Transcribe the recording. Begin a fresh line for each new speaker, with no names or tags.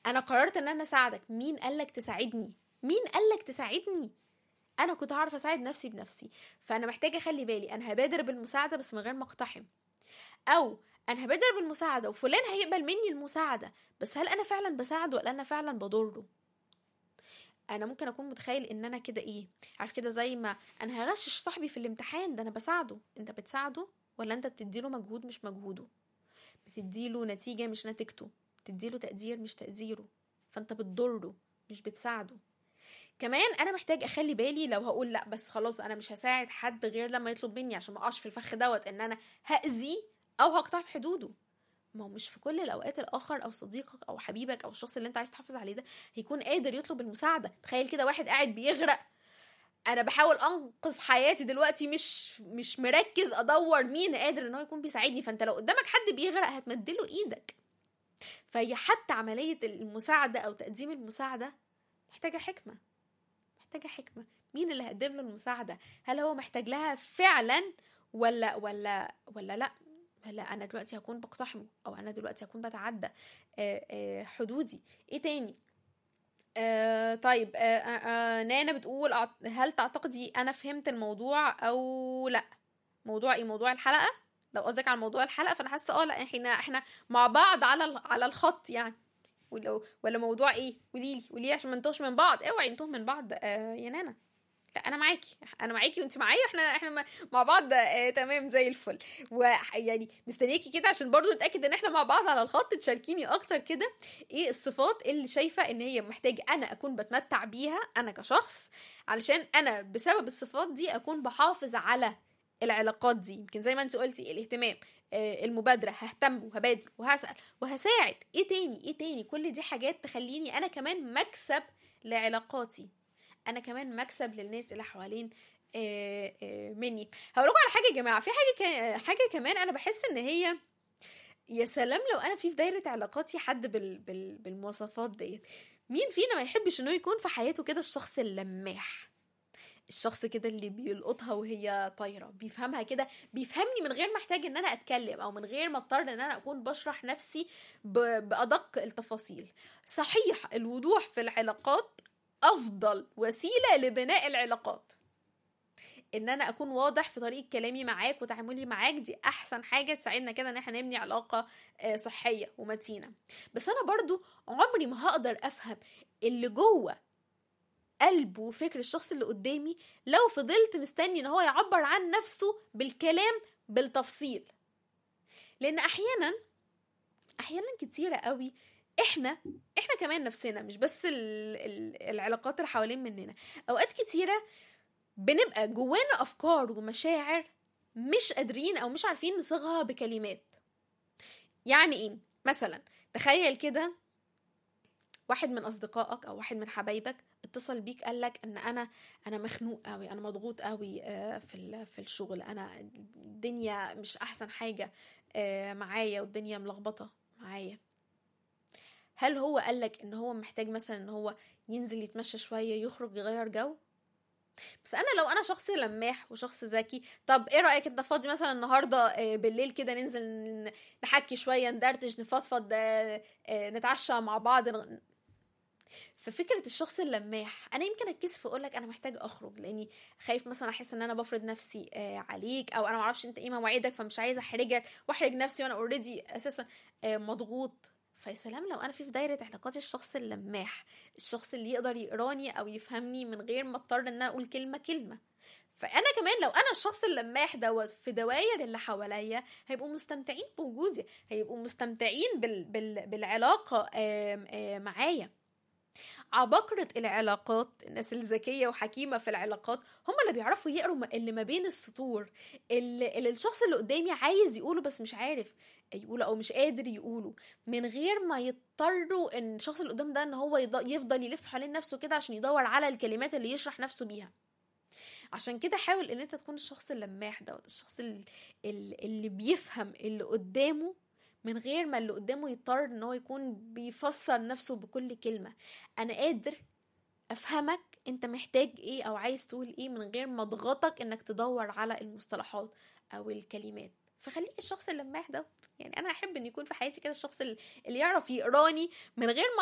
انا قررت ان انا اساعدك مين قالك تساعدني مين قالك تساعدني انا كنت هعرف اساعد نفسي بنفسي فانا محتاجه اخلي بالي انا هبادر بالمساعده بس من غير ما اقتحم او انا هبادر بالمساعده وفلان هيقبل مني المساعده بس هل انا فعلا بساعده ولا انا فعلا بضره انا ممكن اكون متخيل ان انا كده ايه عارف كده زي ما انا هغشش صاحبي في الامتحان ده انا بساعده انت بتساعده ولا انت بتديله مجهود مش مجهوده بتديله نتيجه مش نتيجته بتديله تقدير مش تقديره فانت بتضره مش بتساعده كمان انا محتاج اخلي بالي لو هقول لا بس خلاص انا مش هساعد حد غير لما يطلب مني عشان ما اقعش في الفخ دوت ان انا هاذي او هقطع حدوده ما هو مش في كل الاوقات الاخر او صديقك او حبيبك او الشخص اللي انت عايز تحافظ عليه ده هيكون قادر يطلب المساعده تخيل كده واحد قاعد بيغرق انا بحاول انقذ حياتي دلوقتي مش مش مركز ادور مين قادر ان هو يكون بيساعدني فانت لو قدامك حد بيغرق هتمدله ايدك فهي حتى عمليه المساعده او تقديم المساعده محتاجه حكمه محتاجه حكمه مين اللي هقدم له المساعده هل هو محتاج لها فعلا ولا ولا ولا لا لا انا دلوقتي هكون بقتحمه او انا دلوقتي هكون بتعدى آه، آه، حدودي ايه تاني آه طيب آه آه آه نانا بتقول أعت- هل تعتقدي انا فهمت الموضوع او لا موضوع ايه موضوع الحلقه لو قصدك على موضوع الحلقه فانا حاسه اه لا احنا احنا مع بعض على ال- على الخط يعني ولو ولا موضوع ايه قولي لي قولي لي عشان ما نتوهش من بعض اوعي نتوه من بعض آه يا نانا لا انا معاكي انا معاكي وانت معايا احنا احنا م- مع بعض آه تمام زي الفل ويعني مستنياكي كده عشان برضو نتاكد ان احنا مع بعض على الخط تشاركيني اكتر كده ايه الصفات اللي شايفه ان هي محتاجه انا اكون بتمتع بيها انا كشخص علشان انا بسبب الصفات دي اكون بحافظ على العلاقات دي يمكن زي ما انت قلتي الاهتمام آه، المبادرة ههتم وهبادر وهسأل وهساعد ايه تاني ايه تاني كل دي حاجات تخليني انا كمان مكسب لعلاقاتي انا كمان مكسب للناس اللي حوالين آه، آه، مني هقول لكم على حاجه يا جماعه في حاجه ك- حاجه كمان انا بحس ان هي يا سلام لو انا في في دايره علاقاتي حد بال... بال... بالمواصفات ديت مين فينا ما يحبش انه يكون في حياته كده الشخص اللماح الشخص كده اللي بيلقطها وهي طايره بيفهمها كده بيفهمني من غير ما احتاج ان انا اتكلم او من غير ما اضطر ان انا اكون بشرح نفسي ب... بادق التفاصيل صحيح الوضوح في العلاقات افضل وسيله لبناء العلاقات ان انا اكون واضح في طريقه كلامي معاك وتعاملي معاك دي احسن حاجه تساعدنا كده ان احنا نبني علاقه آه، صحيه ومتينه بس انا برضو عمري ما هقدر افهم اللي جوه قلب وفكر الشخص اللي قدامي لو فضلت مستني ان هو يعبر عن نفسه بالكلام بالتفصيل لان احيانا احيانا كتيره قوي احنا احنا كمان نفسنا مش بس ال... ال... العلاقات اللي حوالين مننا اوقات كتيره بنبقى جوانا افكار ومشاعر مش قادرين او مش عارفين نصيغها بكلمات يعني ايه مثلا تخيل كده واحد من اصدقائك او واحد من حبايبك اتصل بيك قال لك ان انا انا مخنوق قوي انا مضغوط قوي آه، في ال- في الشغل انا الدنيا مش احسن حاجه آه، معايا والدنيا ملخبطه معايا هل هو قالك ان هو محتاج مثلا ان هو ينزل يتمشى شويه يخرج يغير جو بس انا لو انا شخص لماح وشخص ذكي طب ايه رايك انت فاضي مثلا النهارده آه، بالليل كده ننزل ن- نحكي شويه ندردش نفضفض آه، آه، نتعشى مع بعض ن- ففكره الشخص اللماح انا يمكن اتكسف اقول لك انا محتاج اخرج لاني خايف مثلا احس ان انا بفرض نفسي آه، عليك او انا معرفش انت ايه مواعيدك فمش عايزه احرجك واحرج نفسي وانا اوريدي اساسا آه، مضغوط فيا سلام لو انا في في دايره علاقاتي الشخص اللماح الشخص اللي يقدر يقراني او يفهمني من غير ما اضطر ان انا اقول كلمه كلمه فانا كمان لو انا الشخص اللماح دوت في دواير اللي حواليا هيبقوا مستمتعين بوجودي هيبقوا مستمتعين بال... بال... بالعلاقه آم، آم، معايا عباقرة العلاقات الناس الذكية وحكيمة في العلاقات هم اللي بيعرفوا يقروا ما- اللي ما بين السطور اللي, اللي الشخص اللي قدامي عايز يقوله بس مش عارف يقوله او مش قادر يقوله من غير ما يضطروا ان الشخص اللي قدام ده ان هو يض- يفضل يلف حوالين نفسه كده عشان يدور على الكلمات اللي يشرح نفسه بيها عشان كده حاول ان انت تكون الشخص اللماح دوت الشخص ال- ال- اللي بيفهم اللي قدامه من غير ما اللي قدامه يضطر ان هو يكون بيفسر نفسه بكل كلمة انا قادر افهمك انت محتاج ايه او عايز تقول ايه من غير ما اضغطك انك تدور على المصطلحات او الكلمات فخليك الشخص اللماح ده يعني انا احب ان يكون في حياتي كده الشخص اللي اللي يعرف يقراني من غير ما